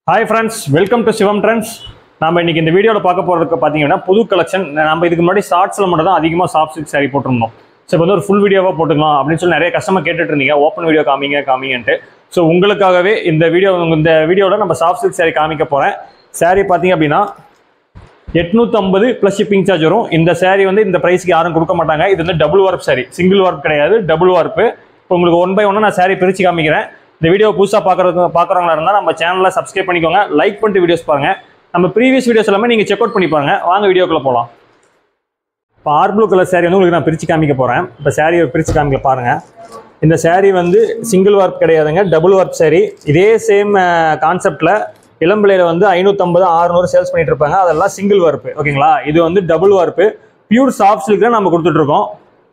hi friends welcome to Sivam trends நம்ம இன்னைக்கு இந்த வீடியோவில் பார்க்க போகிறதுக்கு பார்த்தீங்கன்னா புது கலெக்ஷன் நம்ம இதுக்கு முன்னாடி ஷார்ட்ஸில் மட்டும் தான் அதிகமாக சாஃப்ட் சில்க் saree போட்டிருந்தோம் ஸோ இப்போ வந்து ஒரு ஃபுல் வீடியோவாக போட்டுக்கலாம் அப்படின்னு சொல்லி நிறைய கஸ்டமர் கேட்டுட்டு இருந்தீங்க ஓப்பன் வீடியோ காமிங்க காமிங்கன்ட்டு ஸோ உங்களுக்காகவே இந்த வீடியோ இந்த வீடியோவில் நம்ம சாஃப்ட் சில்க் saree காமிக்க போகிறேன் saree பார்த்தீங்க அப்படின்னா எட்நூற்றம்பது ப்ளஸ் ஷிப்பிங் சார்ஜ் வரும் இந்த saree வந்து இந்த ப்ரைஸ்க்கு யாரும் கொடுக்க மாட்டாங்க இது வந்து double warp saree single warp கிடையாது டபுள் வார்ப்பு இப்போ உங்களுக்கு ஒன் பை ஒன்னாக நான் saree பிரித்து காமிக்கிறேன் இந்த வீடியோ புதுசாக பார்க்குறது பார்க்குறவங்களா இருந்தால் நம்ம சேனலில் சப்ஸ்கிரைப் பண்ணிக்கோங்க லைக் பண்ணிட்டு வீடியோஸ் பாருங்கள் நம்ம ப்ரீவியஸ் வீடியோஸ் எல்லாமே நீங்கள் செக் அவுட் பண்ணி பாருங்க வாங்க வீடியோக்குள்ளே போகலாம் இப்போ ஆர் ப்ளூ கலர் saree வந்து உங்களுக்கு நான் பிரித்து காமிக்க போகிறேன் இப்போ saree பிரித்து காமிக்க பாருங்கள் இந்த saree வந்து சிங்கிள் வார்ப் கிடையாதுங்க டபுள் வார்ப் saree இதே சேம் கான்செப்டில் இளம்பிள்ளையில் வந்து ஐநூற்றம்பது ஆறுநூறு சேல்ஸ் பண்ணிட்டு இருப்பாங்க அதெல்லாம் சிங்கிள் வார்ப்பு ஓகேங்களா இது வந்து டபுள் வார்ப்பு பியூர் சாஃப்ட் சில்க் தான் நம்ம கொடுத்துட்ருக்கோம்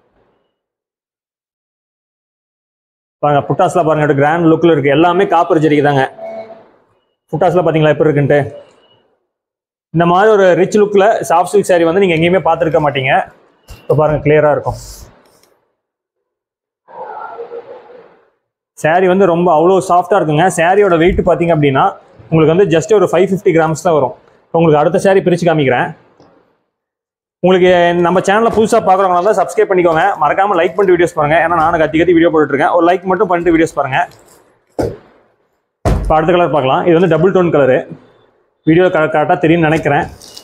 பாருங்க புட்டாஸ்லாம் பாருங்க கிராண்ட் லுக்கில் இருக்குது எல்லாமே காப்பர் ஜெரிக்கு தாங்க புட்டாஸ்லாம் பார்த்தீங்களா எப்படி இருக்குன்ட்டு இந்த மாதிரி ஒரு ரிச் லுக்கில் சாஃப்ட் சில்க் saree வந்து நீங்கள் எங்கேயுமே பார்த்துருக்க மாட்டீங்க இப்போ பாருங்கள் கிளியராக இருக்கும் saree வந்து ரொம்ப அவ்வளோ சாஃப்டாக இருக்குங்க சாரியோட வெயிட் பார்த்தீங்க அப்படின்னா உங்களுக்கு வந்து ஜஸ்ட் ஒரு ஃபைவ் ஃபிஃப்டி கிராம்ஸ் தான் வரும் இப்போ உங்களுக்கு அடுத்த saree பிரித்து காமிக்கிறேன் உங்களுக்கு நம்ம சேனலில் புதுசாக பார்க்குறவங்களா இருந்தால் சப்ஸ்கிரைப் பண்ணிக்கோங்க மறக்காமல் லைக் பண்ணிட்டு வீடியோஸ் பாருங்கள் ஏன்னா நானும் கத்தி கத்தி வீடியோ போட்டுருக்கேன் ஒரு லைக் மட்டும் பண்ணிட்டு வீடியோஸ் பாருங்கள் இப்போ அடுத்த கலர் பார்க்கலாம் இது வந்து டபுள் டோன் கலரு வீடியோ கரெக்டாக தெரியும்னு நினைக்கிறேன்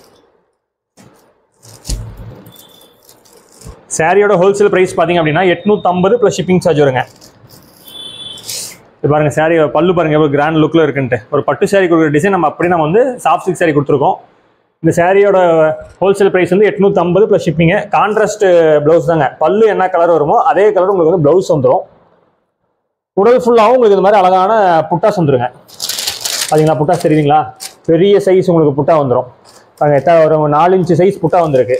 சாரியோட ஹோல்சேல் ப்ரைஸ் பார்த்தீங்க அப்படின்னா எட்நூற்றம்பது ப்ளஸ் ஷிப்பிங் சார்ஜ் வருங்க இது பாருங்க சாரி பல்லு பாருங்க எவ்வளோ கிராண்ட் லுக்கில் இருக்குன்ட்டு ஒரு பட்டு சாரி கொடுக்குற டிசைன் நம்ம அப்படியே நம்ம வந்து சாஃப்ட் சில்க் சாரி கொடுத்துருக்கோம் இந்த சாரியோட ஹோல்சேல் ப்ரைஸ் வந்து எட்நூற்றம்பது ப்ளஸ் ஷிப்பிங்க கான்ட்ராஸ்ட் ப்ளவுஸ் தாங்க பல்லு என்ன கலர் வருமோ அதே கலர் உங்களுக்கு வந்து ப்ளவுஸ் வந்துடும் உடல் ஃபுல்லாகவும் உங்களுக்கு இந்த மாதிரி அழகான புட்டாஸ் வந்துருங்க பார்த்தீங்களா புட்டாஸ் தெரியுதுங்களா பெரிய சைஸ் உங்களுக்கு புட்டா வந்துடும் பாருங்க எத்தனை ஒரு நாலு இன்ச்சு சைஸ் புட்டா வந்திருக்கு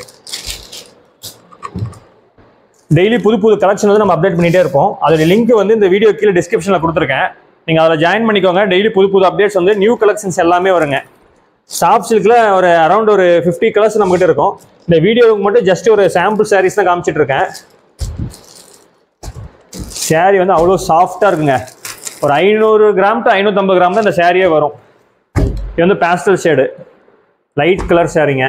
டெய்லி புது புது கலெக்ஷன் வந்து நம்ம அப்டேட் பண்ணிட்டே இருப்போம் அதோட லிங்க் வந்து இந்த வீடியோ கீழே டிஸ்கிரிப்ஷனில் கொடுத்துருக்கேன் நீங்கள் அதில் ஜாயின் பண்ணிக்கோங்க டெய்லி புது புது அப்டேட்ஸ் வந்து நியூ கலெக்ஷன்ஸ் எல்லாமே வருங்க சாஃப்ட் சில்கில் ஒரு அரௌண்ட் ஒரு ஃபிஃப்டி கலர்ஸ் நம்மகிட்ட இருக்கும் இந்த வீடியோவுக்கு மட்டும் ஜஸ்ட் ஒரு சாம்பிள் சாரீஸ் தான் காமிச்சிட்டு இருக்கேன் saree வந்து அவ்வளோ சாஃப்டாக இருக்குங்க ஒரு ஐநூறு கிராம் டு ஐநூற்றம்பது கிராம் தான் இந்த சாரியே வரும் இது வந்து பேஸ்டல் ஷேடு லைட் கலர் சாரீங்க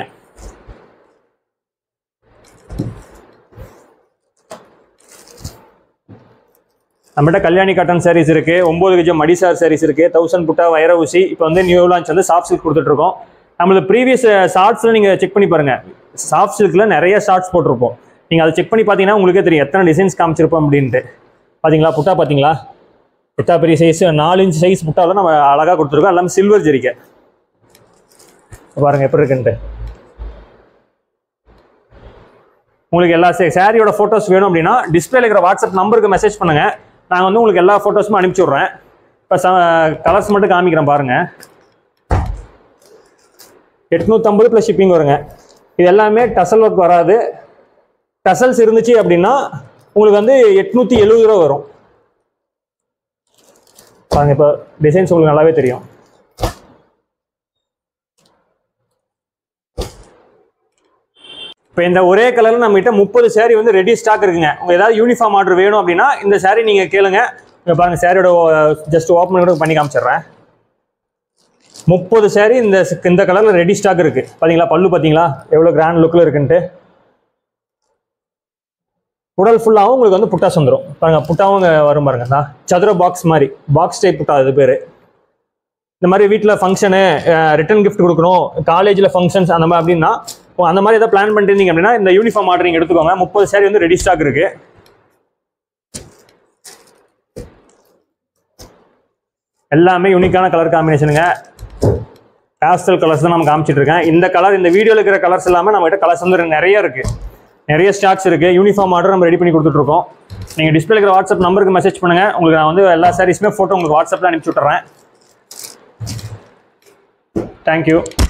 நம்மகிட்ட கல்யாணி காட்டன் சாரீஸ் இருக்கு ஒன்பது கஜம் மடிசார் சாரீஸ் இருக்கு தௌசண்ட் புட்டா வைர ஊசி இப்போ வந்து நியூ லான்ச் வந்து சாஃப்ட் சில்க் கொடுத்துட்டு இருக்கோம் நம்மளது ப்ரீவியஸ் ஷார்ட்ஸ்ல நீங்க செக் பண்ணி பாருங்க சாஃப்ட் சில்க்ல நிறைய ஷார்ட்ஸ் போட்டிருப்போம் நீங்க அதை செக் பண்ணி பார்த்தீங்கன்னா உங்களுக்கே தெரியும் எத்தனை டிசைன்ஸ் காமிச்சிருப்போம் அப்படின்ட்டு பாத்தீங்களா புட்டா பாத்தீங்களா எத்தா பெரிய சைஸ் நாலு இன்ச் சைஸ் புட்டாவில் நம்ம அழகாக கொடுத்துருக்கோம் எல்லாமே சில்வர் ஜெரிக்கை பாருங்க எப்படி இருக்குன்ட்டு உங்களுக்கு எல்லா சாரியோட ஃபோட்டோஸ் வேணும் அப்படின்னா டிஸ்பிளேல இருக்கிற வாட்ஸ்அப் நம்பருக்கு மெசேஜ் பண்ணுங்க நாங்கள் வந்து உங்களுக்கு எல்லா ஃபோட்டோஸுமே அனுப்பிச்சி விட்றேன் இப்போ கலர்ஸ் மட்டும் காமிக்கிறேன் பாருங்க எட்நூற்றம்பது ப்ளஸ் ஷிப்பிங் வருங்க இது எல்லாமே டசல் ஒர்க் வராது டசல்ஸ் இருந்துச்சு அப்படின்னா உங்களுக்கு வந்து எட்நூற்றி எழுபது ரூபா வரும் பாருங்க இப்போ டிசைன்ஸ் உங்களுக்கு நல்லாவே தெரியும் இப்போ இந்த ஒரே கலர்ல நம்ம கிட்ட முப்பது saree வந்து ரெடி ஸ்டாக் இருக்குங்க உங்க ஏதாவது யூனிஃபார்ம் ஆர்டர் வேணும் அப்படின்னா இந்த saree நீங்க கேளுங்க இங்க பாருங்க சாரியோட ஜஸ்ட் ஓப்பன் கூட பண்ணி காமிச்சிடுறேன் முப்பது saree இந்த இந்த கலர்ல ரெடி ஸ்டாக் இருக்கு பாத்தீங்களா பல்லு பாத்தீங்களா எவ்வளவு கிராண்ட் லுக்ல இருக்குன்ட்டு உடல் ஃபுல்லாகவும் உங்களுக்கு வந்து புட்டாஸ் வந்துடும் பாருங்க புட்டாவும் இங்க வரும் பாருங்க தான் சதுர பாக்ஸ் மாதிரி பாக்ஸ் டைப் புட்டா இது பேர் இந்த மாதிரி வீட்டில் ஃபங்க்ஷனு ரிட்டன் கிஃப்ட் கொடுக்கணும் காலேஜில் ஃபங்க்ஷன்ஸ் அந்த மாதிரி அப்படின்னா இப்போ அந்த மாதிரி ஏதாவது பிளான் பண்ணிருந்தீங்க அப்படின்னா இந்த யூனிஃபார்ம் ஆர்டர் நீங்கள் எடுத்துக்கோங்க முப்பது saree வந்து ரெடி ஸ்டாக் இருக்கு எல்லாமே யூனிக்கான கலர் காம்பினேஷனுங்க பேஸ்டல் கலர்ஸ் தான் நம்ம காமிச்சிட்டு இருக்கேன் இந்த கலர் இந்த வீடியோவில் இருக்கிற கலர்ஸ் எல்லாமே நம்ம கிட்ட கலர்ஸ் வந்து நிறைய இருக்கு நிறைய ஸ்டாக்ஸ் இருக்கு யூனிஃபார்ம் ஆர்டர் நம்ம ரெடி பண்ணி கொடுத்துட்டு இருக்கோம் நீங்க டிஸ்பிளே இருக்கிற வாட்ஸ்அப் நம்பருக்கு மெசேஜ் பண்ணுங்க உங்களுக்கு நான் வந்து எல்லா சாரீஸுமே ஃபோட்டோ உங்களுக்கு வாட்ஸ்அப்பில் அனுப்பிச்சு விட்டுறேன் தேங்க்யூ